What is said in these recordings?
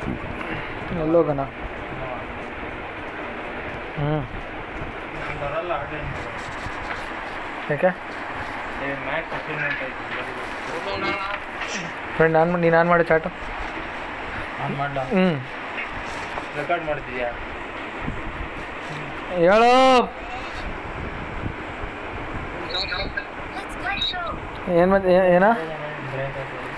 ಎಲ್ಲೋಗಣ ಹ್ಞೂ ಬರಲ್ಲ ಆರ್ಡರ್ ಯಾಕೆ ಮ್ಯಾಚ್ ಅಸೈನ್ಮೆಂಟ್ ಐತಿ ಫ್ರೆಂಡ್ ನಾನು ನೀನು ಆನ್ ಮಾಡಿ ಚಾಟು ಆನ್ ಮಾಡ್ಲಾ ಹ್ಞೂ ರೆಕಾರ್ಡ್ ಮಾಡ್ತಿದ್ಯಾ ಹೇಳು ಏನು ಮತ್ತೆ ಏ- ಏನಾ ಬ್ರೇಕ್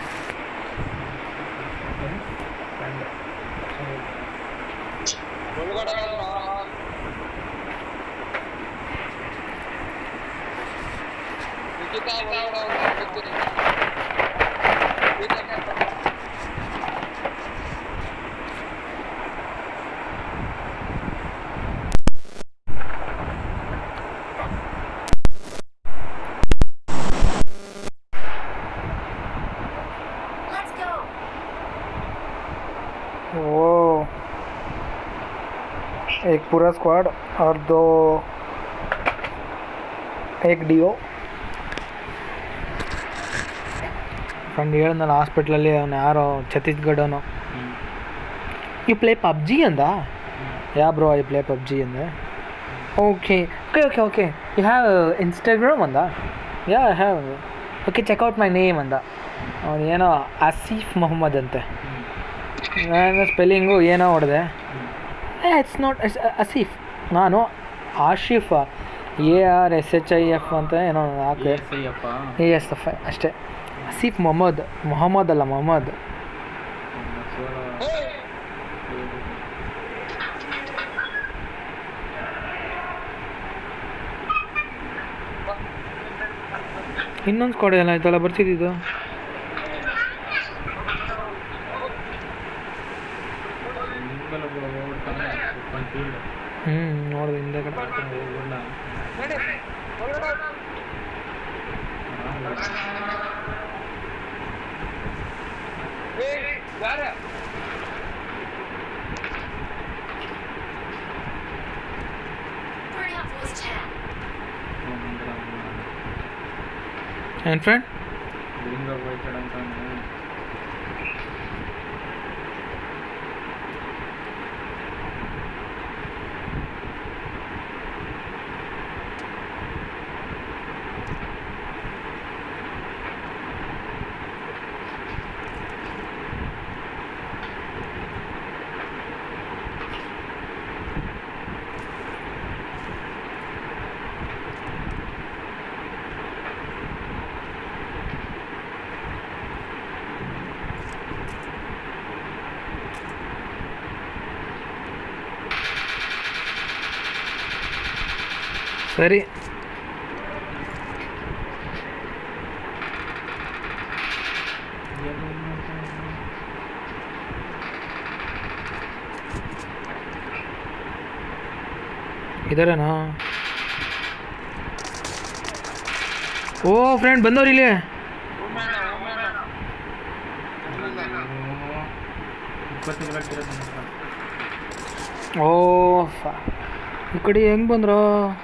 Let's go. ओ एक पूरा स्क्वाड और दो एक ಡಿಯೋ ಫ್ರೆಂಡ್ ಹೇಳ್ದಲ್ಲ ಹಾಸ್ಪಿಟ್ಲಲ್ಲಿ ಅವನು ಯಾರೋ ಛತ್ತೀಸ್ಗಢ ಅವನು ಯು ಪ್ಲೇ ಪಬ್ಜಿ ಅಂದ yeah bro I play PUBG ಅಂದೆ okay okay okay okay you have Instagram ಅಂದ yeah I have okay check out my name ಅಂದ ಅವನು ಏನೋ ಆಸೀಫ್ ಮೊಹಮ್ಮದ್ ಅಂತೆ ನಾನು ಸ್ಪೆಲ್ಲಿಂಗು ಏನೋ ಹೊಡೆದೆ ಇಟ್ಸ್ ನಾಟ್ ಅಸೀಫ್ ನಾನು Ashif A R S H I F ಅಂತ ಏನೋ ಹಾಕಿ Ayyappa A S F I ಅಷ್ಟೇ ಅಸೀಫ್ ಮೊಹಮ್ಮದ್ ಮೊಹಮ್ಮದ್ ಅಲ್ಲ ಮೊಹಮ್ಮದ್ ಇನ್ನೊಂದು ಸ್ಕ್ವಾಡ್ ಎಲ್ಲ ಆಯ್ತಲ್ಲ ಬರ್ತಿದ್ದು ಹ್ಞೂ ನೋಡಿದೆ ಹಿಂದೆ ಕಡೆ Burning up voice chat. ಏನು ಫ್ರೆಂಡ್ ಸರಿ ಇದರೇನಾ ಓ ಫ್ರೆಂಡ್ ಬಂದವ್ರು ಇಲ್ಲಿ ಇಪ್ಪತ್ತು ಗಂಟೆ ಓ ಫ- ಈ ಕಡೆ ಹೆಂಗೆ ಬಂದ್ರು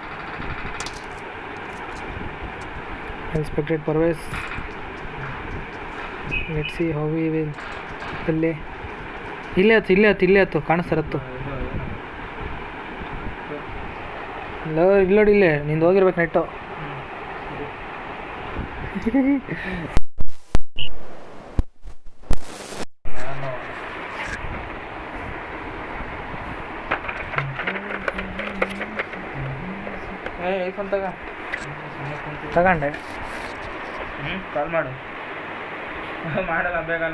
inspected Parvez let see how we will ಇಲ್ಲಿ ಇಲ್ಲೇ ಹತ್ತು ಇಲ್ಲೇ ಹತ್ತು ಇಲ್ಲೇ ಹತ್ತು ಕಾಣಿಸ್ತಾರತ್ತು ಇಲ್ಲ ಇಲ್ಲ ನೋಡಿ ಇಲ್ಲೇ ನಿಂದು ಹೋಗಿರ್ಬೇಕು ನೆಟ್ಟು ಏ ಐಫೋನ್ ತಗ ತಗೊಂಡೆ ಹ್ಞೂ ಕಾಲ್ ಮಾಡು ಮಾಡಲ್ಲ ಬೇಕಲ್ಲ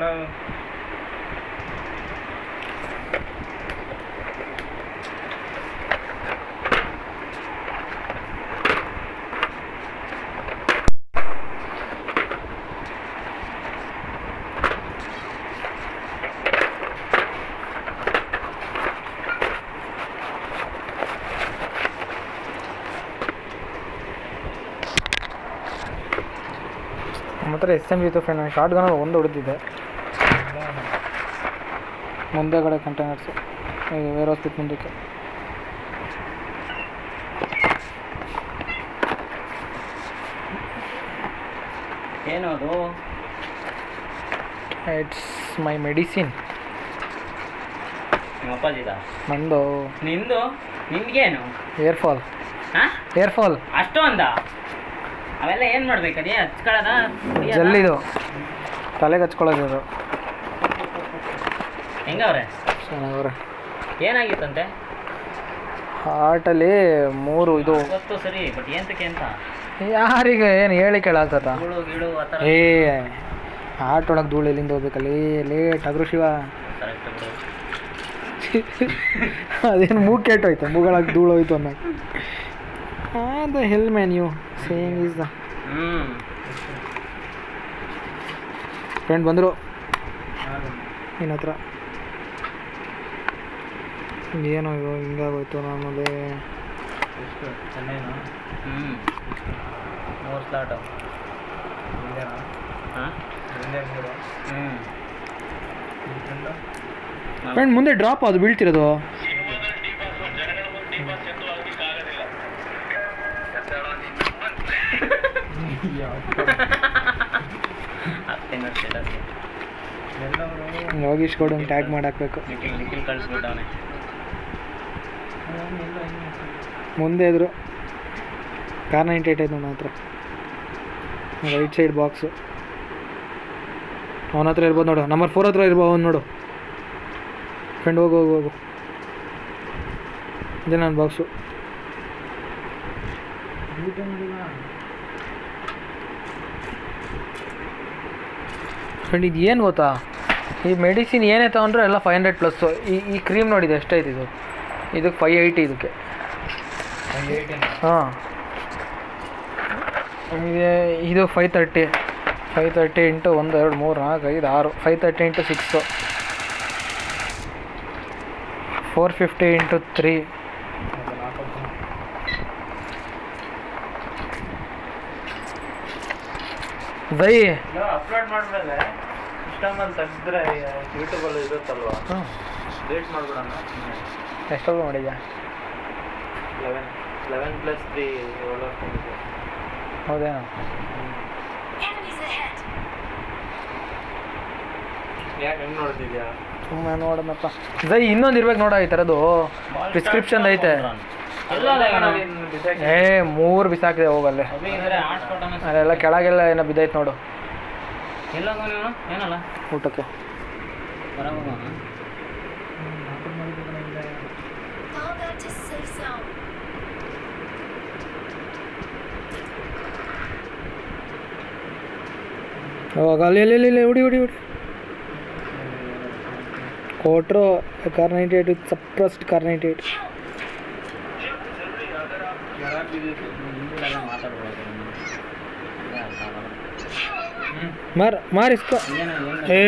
ನಮ್ಮ ಹತ್ರ ಎಸ್ ಎಮ್ ಇತ್ತು ಫ್ರೆಂಡ್ ನಾನು ಶಾರ್ಟ್ ಗನ್ ಒಂದು ಹೊಡೆದಿದ್ದೆ ಮುಂದೆಗಡೆ ಕಂಟೈನರ್ಸು ವೇರ್ ಹೌಸ್ ಬಿಟ್ಟು ಮುಂದಕ್ಕೆ ಏನು ಅದು ಇಟ್ಸ್ ಮೈ ಮೆಡಿಸಿನ್ ನಿಮ್ಮ ಅಪ್ಪಾಜಿದ ನಂದು ನಿಂದು ನಿನ್ಗೇನು ಏರ್ ಫಾಲ್ ಹಾ ಏರ್ ಫಾಲ್ ಅಷ್ಟು ಅಂದ ಅವೆಲ್ಲ ಏನು ಮಾಡ್ಬೇಕು ಅದೇ ಹಚ್ಕೊಳ್ಳೋದ ಜಲ್ಲಿದು ತಲೆಗೆ ಹಚ್ಕೊಳ್ಳೋದು ಇದು ಹೆಂಗವ್ರೆ ಚೆನ್ನಾಗವ್ರೆ ಏನಾಗಿತ್ತಂತೆ ಹಾರ್ಟಲ್ಲಿ ಮೂರು ಇದು ಗೊತ್ತು ಸರಿ ಬಟ್ ಎಂತಕ್ಕೆ ಅಂತ ಯಾರಿಗೆ ಏನು ಹೇಳಿ ಕೇಳಾಗ್ತದ ಧೂಳು ಗೀಳು ಆ ಥರ ಏ ಹಾರ್ಟ್ ಒಳಗೆ ಧೂಳು ಎಲ್ಲಿಂದ ಹೋಗ್ಬೇಕಲ್ಲಿ ಲೇಟ್ ಅಗ್ರು ಶಿವ ಕರೆಕ್ಟ್ ಬಿಡು ಅದೇನು ಮೂಗ್ ಕೆಟ್ಟೋಯ್ತು ಮೂಗಳಾಗಿ ಧೂಳು ಹೋಯ್ತು ಅನ್ನೋ the hell man you saying is the ಹ್ಞೂ ಫ್ರೆಂಡ್ ಬಂದರು ನಿನ್ನ ಹತ್ರ ಏನೋ ಇದು ಹಿಂಗಾಗೋಯ್ತು ನಮ್ಮಲ್ಲಿ ಎಷ್ಟು ಚೆನ್ನೈನಾ ಹ್ಞೂ ಮೂರು ಸ್ಲಾಟು ಹಾಂ ಮೂರು ಹ್ಞೂ ಫ್ರೆಂಡ್ ಮುಂದೆ ಡ್ರಾಪ್ ಅದು ಬೀಳ್ತಿರೋದು ಹತ್ತಿನ ಸ್ಟೇಟಸ್ ಯೋಗೀಶ್ ಗೌಡಂಗೆ ಟ್ಯಾಗ್ ಮಾಡಾಕ್ಬೇಕು ನಿಖಿಲ್ ನಿಖಿಲ್ ಕಳಿಸ್ಬಿಟ್ಟವನೆ ಮುಂದೆ ಎದುರು ಕಾರ್ ನೈಂಟಿ ಏಟ್ ಐತೆ ನನ್ನ ಹತ್ರ ರೈಟ್ ಸೈಡ್ ಬಾಕ್ಸು ಅವನ ಹತ್ರ ಇರ್ಬೋದು ನೋಡು ನಂಬರ್ ಫೋರ್ ಹತ್ರ ಇರ್ಬೋದು ಅವ್ನು ನೋಡು ಫ್ರೆಂಡ್ ಹೋಗು ಹೋಗು ಹೋಗು ಇದೆ ನನ್ನ ಬಾಕ್ಸು ಫ್ರೆಂಡ್ ಇದು ಏನು ಗೊತ್ತಾ ಈ ಮೆಡಿಸಿನ್ ಏನೇ ತಗೊಂಡ್ರೆ ಎಲ್ಲ ಫೈವ್ ಹಂಡ್ರೆಡ್ ಪ್ಲಸ್ಸು ಈ ಈ ಕ್ರೀಮ್ ನೋಡಿದೆ ಎಷ್ಟೈತೆ ಇದು ಇದಕ್ಕೆ ಫೈವ್ ಏಯ್ಟಿ ಇದಕ್ಕೆ ಹಾಂ ಇದು five thirty five thirty into ಒಂದು ಎರಡು ಮೂರು ನಾಲ್ಕು ಐದು ಆರು five thirty into six four fifty into three by upload ಮಾಡಿದ್ಮೇಲೆ ಸಿಸ್ಟಮಲ್ಲಿ ತೆಗೆದ್ರೆ ಯೂಟ್ಯೂಬಲ್ಲಿ ಇರುತ್ತಲ್ವಾ ಹಾಂ ರೇಟ್ ಮಾಡ್ಬಿಡೋಣ ಎಷ್ಟೊಂದು ಮಾಡಿದ್ಯಾ ಲೆವೆನ್ ಲೆವೆನ್ ಪ್ಲಸ್ ತ್ರೀ ಏಳು ಹೌದೇನೋ Enemies ahead. ಯಾಕೆ ಹೆಂಗೆ ನೋಡ್ತಿದ್ಯಾ ಸುಮ್ಮನೆ ನೋಡೋಣಪ್ಪ ಜೈ ಇನ್ನೊಂದು ಇರ್ಬೇಕು ನೋಡ ಈ ಥರದ್ದು ಪ್ರಿಸ್ಕ್ರಿಪ್ಷನ್ ಐತೆ ಏ ಮೂರು ಬಿಸಾಕಿದೆ ಹೋಗಲ್ಲೇ ಅಲ್ಲೆಲ್ಲ ಕೆಳಗೆಲ್ಲ ಏನೋ ಬಿದ್ದೈತೆ ನೋಡು ಎಲ್ಲ ನೀನು ಏನಲ್ಲ ಊಟಕ್ಕೆ ಬರೋಣ Fall back to safe zone. ಅವಾಗ ಅಲ್ಲಿ ಅಲ್ಲಿ ಅಲ್ಲಿ ಹುಡಿ ಹುಡಿ ಹುಡಿ ಕೊಟ್ರು Kar ninety eight with suppressed Kar ninety eight ಮಾರ್ ಮಾರ್ ಇಸ್ಕೋ ಏ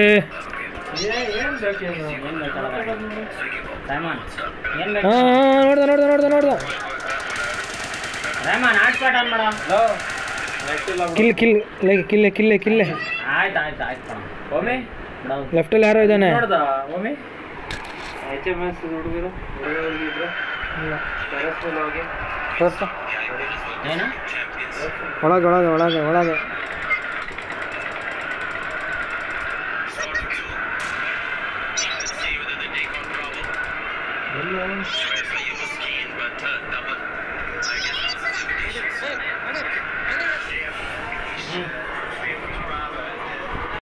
ರೆಹಮಾನ್ ಏನ್ ಹಾಂ ಹಾಂ ನೋಡ್ದ ನೋಡ್ದ ನೋಡ್ದ ನೋಡ್ದ ರೆಹಮಾನ್ ಹಾಟ್ಸ್ಪಾಟ್ ಆನ್ ಮಾಡ ಕಿಲ್ ಕಿಲ್ ಲೈಕ್ ಕಿಲ್ಲೆ ಕಿಲ್ಲೆ ಕಿಲ್ಲೆ ಆಯ್ತು ಆಯ್ತು ಆಯ್ತು ಕಣ ಒಮ್ಮೆ ಬಿಡೋದು ಲೆಫ್ಟಲ್ಲಿ ಯಾರೋ ಇದ್ದಾನೆ ನೋಡ್ದ ಒಮ್ಮೆ ಎಚ್ ಎಮ್ ಎಸ್ ಹುಡುಗರು ಹುಡುಗರು ಇದ್ರು ಟೆರೆಸ್ ಮೇಲೆ ಹೋಗಿ ತೋರ್ಸು. ಏನು ಒಳಗೆ ಒಳಗೆ ಒಳಗೆ ಒಳಗೆ ಎಲ್ಲೋ